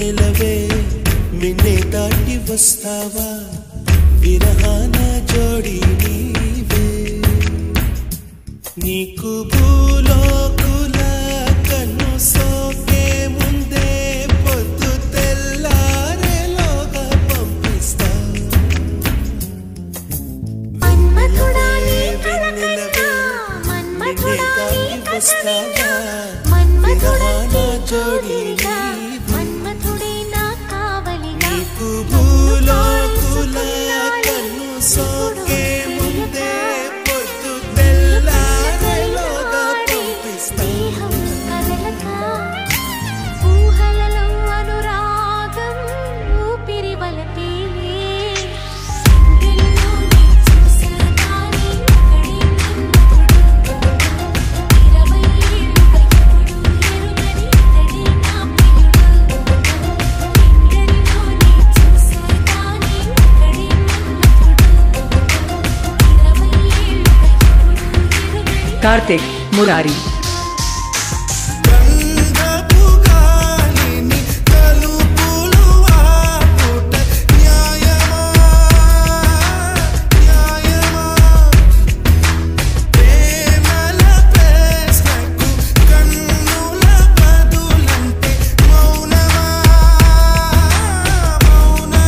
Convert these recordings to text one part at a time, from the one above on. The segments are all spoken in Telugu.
వెన్నెలవే మిన్నే దాటి వస్తావా విరహాన జోడి నీవే నీకు భూలోకుల కన్ను సోకే ముందే పొద్దు తెల్లారేలోగా పంపిస్తా మన్మథుడా నీ వెన్నెలవే కలకత్తా మిన్నే మన్మథుడా నీ దాటి వస్తావా మన్మథుడా విరహాన నీ జోడి జోడిగా నీవే మన్మథుడే నా కావలిగా నీకు భూలోకుల కన్ను సోకే ముందే పొద్దు తెల్లారేలోగా పంపిస్తా స్నేహం కదలక ఊహలలో అనురాగం ఊపిరి వలపేలే గుండెల్లోనే చూసాగానే ఇక్కడే నిన్ను ఇరవై ఏళ్ళుగా ఎప్పుడు ఎరుగని ఇతడే నా ప్రియుడు గుండెల్లోనే చూసాగానే ఇక్కడే నిన్ను ఇరవై ఏళ్ళుగా ఎప్పుడు ఎరుగని కార్తిక్ మురారి గంధపు గాలిని తలుపులు ఆపుట న్యాయమా న్యాయమా ప్రేమల ప్రశ్నకు కన్నుల బదులంటే మౌనమా మౌనమా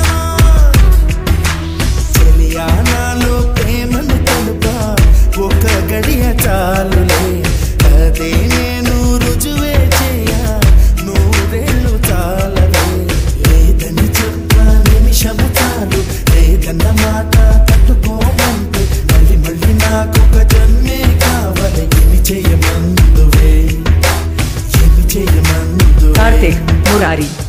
చెలియానాలో ప్రేమను కలుపా ఒక గడియ చాలులే అదే నేను రుజువే చేయ నూరేళ్ళు చాలవే లేదని చెప్ప నిమిషము చాలు లేదన్న మాట తట్టుకోమంటే మళ్ళీ మళ్ళీ నాకు ఒక జన్మే కావాలి ఏమి చేయమందువే ఏమి చేయమందువే కార్తిక్ మురారి